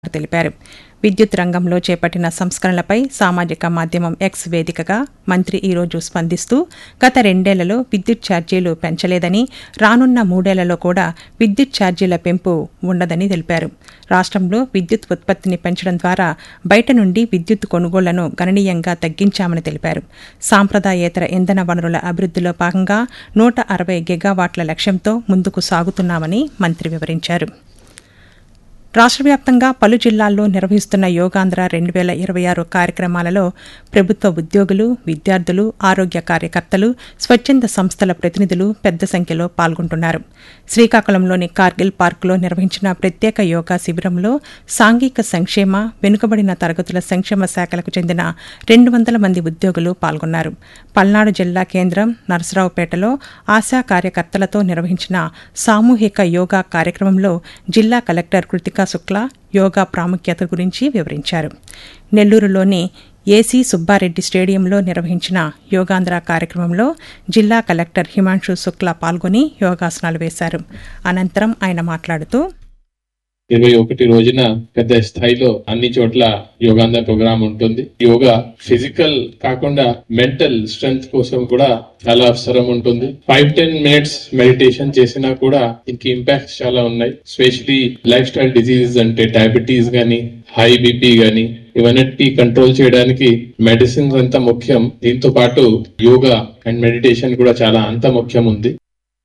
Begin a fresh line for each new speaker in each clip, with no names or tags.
తెలిపారు విద్యుత్ రంగంలో చేపట్టిన సంస్కరణలపై సామాజిక మాధ్యమం ఎక్స్ వేదికగా మంత్రి ఈరోజు స్పందిస్తూ గత రెండేళ్లలో విద్యుత్ ఛార్జీలు పెంచలేదని రానున్న మూడేళ్లలో కూడా విద్యుత్ ఛార్జీల పెంపు ఉండదని తెలిపారు రాష్ట్రంలో విద్యుత్ ఉత్పత్తిని పెంచడం ద్వారా బయట నుండి విద్యుత్ కొనుగోళ్లను గణనీయంగా తగ్గించామని తెలిపారు సాంప్రదాయేతర ఇంధన వనరుల అభివృద్ధిలో భాగంగా నూట అరవై గిగావాట్ల లక్ష్యంతో ముందుకు సాగుతున్నామని మంత్రి వివరించారు రాష్ట్ర వ్యాప్తంగా పలు జిల్లాల్లో నిర్వహిస్తున్న యోగాంధ్ర రెండు వేల ఇరవై ఆరు కార్యక్రమాలలో ప్రభుత్వ ఉద్యోగులు విద్యార్థులు ఆరోగ్య కార్యకర్తలు స్వచ్ఛంద సంస్థల ప్రతినిధులు పెద్ద సంఖ్యలో పాల్గొంటున్నారు శ్రీకాకుళంలోని కార్గిల్ పార్కులో నిర్వహించిన ప్రత్యేక యోగా శిబిరంలో సాంఘిక సంక్షేమ వెనుకబడిన తరగతుల సంక్షేమ శాఖలకు చెందిన రెండు వందల మంది ఉద్యోగులు పాల్గొన్నారు పల్నాడు జిల్లా కేంద్రం నరసరావుపేటలో ఆశా కార్యకర్తలతో నిర్వహించిన సామూహిక యోగా కార్యక్రమంలో జిల్లా కలెక్టర్ కృతికా శుక్లా యోగా ప్రాముఖ్యత గురించి వివరించారు నెల్లూరులోని ఏసీ సుబ్బారెడ్డి స్టేడియంలో నిర్వహించిన యోగాంధ్ర కార్యక్రమంలో జిల్లా కలెక్టర్ హిమాంశు శుక్లా పాల్గొని యోగాసనాలు వేశారు అనంతరం ఆయన మాట్లాడుతూ
ఇరవై ఒకటి రోజున పెద్ద స్థాయిలో అన్ని చోట్ల యోగాంధ్ర ప్రోగ్రామ్ ఉంటుంది యోగా ఫిజికల్ కాకుండా మెంటల్ స్ట్రెంగ్త్ కోసం కూడా చాలా అవసరం ఉంటుంది ఫైవ్ టెన్ మినిట్స్ మెడిటేషన్ చేసినా కూడా దీనికి ఇంపాక్ట్స్ చాలా ఉన్నాయి స్పెషలీ లైఫ్ స్టైల్ డిజీజెస్ అంటే డయాబెటీస్ గానీ హై బీపీ గానీ ఇవన్నిటి కంట్రోల్ చేయడానికి మెడిసిన్స్ అంత ముఖ్యం దీంతో పాటు యోగా అండ్ మెడిటేషన్ కూడా చాలా అంత ముఖ్యం ఉంది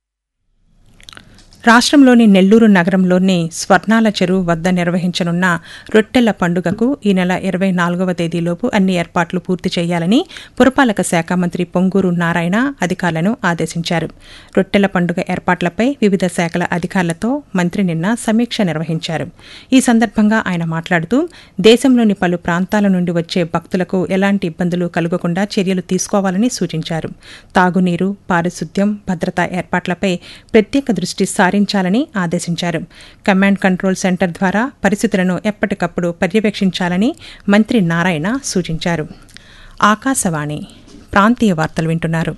రాష్ట్రంలోని నెల్లూరు నగరంలోని స్వర్ణాల చెరువు వద్ద నిర్వహించనున్న రొట్టెల పండుగకు ఈ నెల ఇరవై నాలుగవ తేదీలోపు అన్ని ఏర్పాట్లు పూర్తి చేయాలని పురపాలక శాఖ మంత్రి పొంగూరు నారాయణ అధికారులను ఆదేశించారు రొట్టెల పండుగ ఏర్పాట్లపై వివిధ శాఖల అధికారులతో మంత్రి నిన్న సమీక్ష నిర్వహించారు ఈ సందర్భంగా ఆయన మాట్లాడుతూ దేశంలోని పలు ప్రాంతాల నుండి వచ్చే భక్తులకు ఎలాంటి ఇబ్బందులు కలగకుండా చర్యలు తీసుకోవాలని సూచించారు తాగునీరు పారిశుద్ధ్యం భద్రతా ఏర్పాట్లపై ప్రత్యేక దృష్టి సారించాలని ఆదేశించారు కమాండ్ కంట్రోల్ సెంటర్ ద్వారా పరిస్థితులను ఎప్పటికప్పుడు పర్యవేక్షించాలని మంత్రి నారాయణ సూచించారు ఆకాశవాణి ప్రాంతీయ వార్తలు వింటున్నారు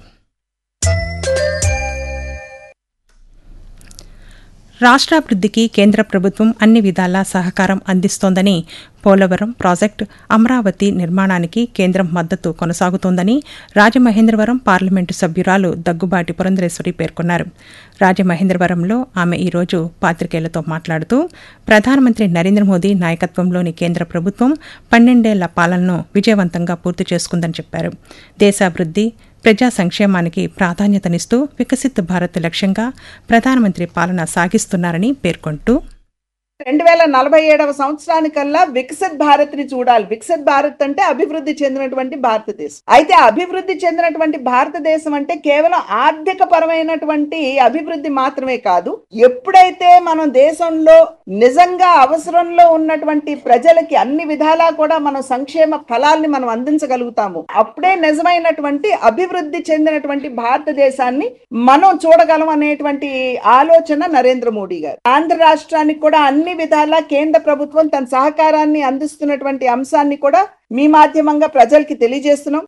రాష్ట్రాభివృద్ధికి కేంద్ర ప్రభుత్వం అన్ని విధాలా సహకారం అందిస్తోందని పోలవరం ప్రాజెక్టు అమరావతి నిర్మాణానికి కేంద్రం మద్దతు కొనసాగుతోందని రాజమహేంద్రవరం పార్లమెంటు సభ్యురాలు దగ్గుబాటి పురంధరేశ్వరి పేర్కొన్నారు రాజమహేంద్రవరంలో ఆమె ఈరోజు పాతికేయులతో మాట్లాడుతూ ప్రధానమంత్రి నరేంద్ర మోదీ నాయకత్వంలోని కేంద్ర ప్రభుత్వం పన్నెండేళ్ల పాలనను విజయవంతంగా పూర్తి చేసుకుందని చెప్పారు దేశాభివృద్ధి ప్రజా సంక్షేమానికి ప్రాధాన్యతనిస్తూ వికసిత్ భారత్ లక్ష్యంగా ప్రధానమంత్రి పాలన సాగిస్తున్నారని పేర్కొంటూ
రెండు వేల నలభై ఏడవ సంవత్సరానికల్లా వికసిత్ భారత్ ని చూడాలి వికసిత్ భారత్ అంటే అభివృద్ధి చెందినటువంటి భారతదేశం అయితే అభివృద్ధి చెందినటువంటి భారతదేశం అంటే కేవలం ఆర్థిక పరమైనటువంటి అభివృద్ధి మాత్రమే కాదు ఎప్పుడైతే మనం దేశంలో నిజంగా అవసరంలో ఉన్నటువంటి ప్రజలకి అన్ని విధాలా కూడా మనం సంక్షేమ ఫలాల్ని మనం అందించగలుగుతాము అప్పుడే నిజమైనటువంటి అభివృద్ధి చెందినటువంటి భారతదేశాన్ని మనం చూడగలం అనేటువంటి ఆలోచన నరేంద్ర మోడీ గారు ఆంధ్ర రాష్ట్రానికి కూడా అన్ని అన్ని విధాలా కేంద్ర ప్రభుత్వం తన సహకారాన్ని అందిస్తున్నటువంటి అంశాన్ని కూడా మీ మాధ్యమంగా ప్రజలకి తెలియజేస్తున్నాం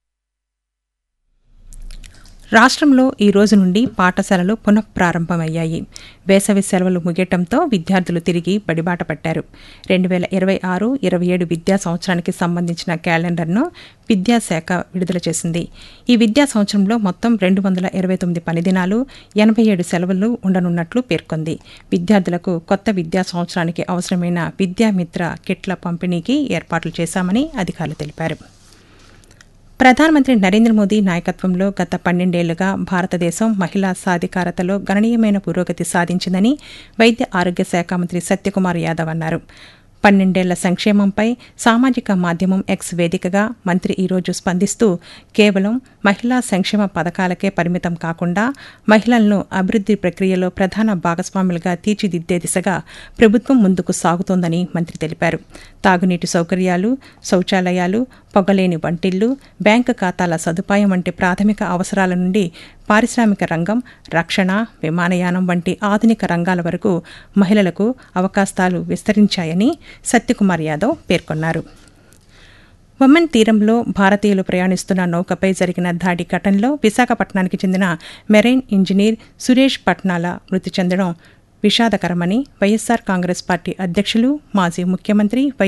రాష్ట్రంలో ఈ రోజు నుండి పాఠశాలలు పునఃప్రారంభమయ్యాయి వేసవి సెలవులు ముగియటంతో విద్యార్థులు తిరిగి బడిబాట పట్టారు రెండు వేల ఇరవై ఆరు ఇరవై ఏడు విద్యా సంవత్సరానికి సంబంధించిన క్యాలెండర్ను విద్యాశాఖ విడుదల చేసింది ఈ విద్యా సంవత్సరంలో మొత్తం రెండు వందల ఇరవై తొమ్మిది పని దినాలు ఎనభై ఏడు సెలవులు ఉండనున్నట్లు పేర్కొంది విద్యార్థులకు కొత్త విద్యా సంవత్సరానికి అవసరమైన విద్యామిత్ర కిట్ల పంపిణీకి ఏర్పాట్లు చేశామని అధికారులు తెలిపారు ప్రధానమంత్రి నరేంద్ర మోదీ నాయకత్వంలో గత పన్నెండేళ్లుగా భారతదేశం మహిళా సాధికారతలో గణనీయమైన పురోగతి సాధించిందని వైద్య ఆరోగ్య శాఖ మంత్రి సత్యకుమార్ యాదవ్ అన్నారు పన్నెండేళ్ల సంక్షేమంపై సామాజిక మాధ్యమం ఎక్స్ వేదికగా మంత్రి ఈరోజు స్పందిస్తూ కేవలం మహిళా సంక్షేమ పథకాలకే పరిమితం కాకుండా మహిళలను అభివృద్ధి ప్రక్రియలో ప్రధాన భాగస్వాములుగా తీర్చిదిద్దే దిశగా ప్రభుత్వం ముందుకు సాగుతోందని మంత్రి తెలిపారు తాగునీటి సౌకర్యాలు శౌచాలయాలు పొగలేని వంటిల్లు బ్యాంకు ఖాతాల సదుపాయం వంటి ప్రాథమిక అవసరాల నుండి పారిశ్రామిక రంగం రక్షణ విమానయానం వంటి ఆధునిక రంగాల వరకు మహిళలకు అవకాశాలు విస్తరించాయని సత్యకుమార్ యాదవ్ పేర్కొన్నారు ఒమన్ తీరంలో భారతీయులు ప్రయాణిస్తున్న నౌకపై జరిగిన దాడి ఘటనలో విశాఖపట్నానికి చెందిన మెరైన్ ఇంజనీర్ సురేష్ పట్నాల మృతి చెందడం విషాదకరమని వైఎస్సార్ కాంగ్రెస్ పార్టీ అధ్యక్షులు మాజీ ముఖ్యమంత్రి వై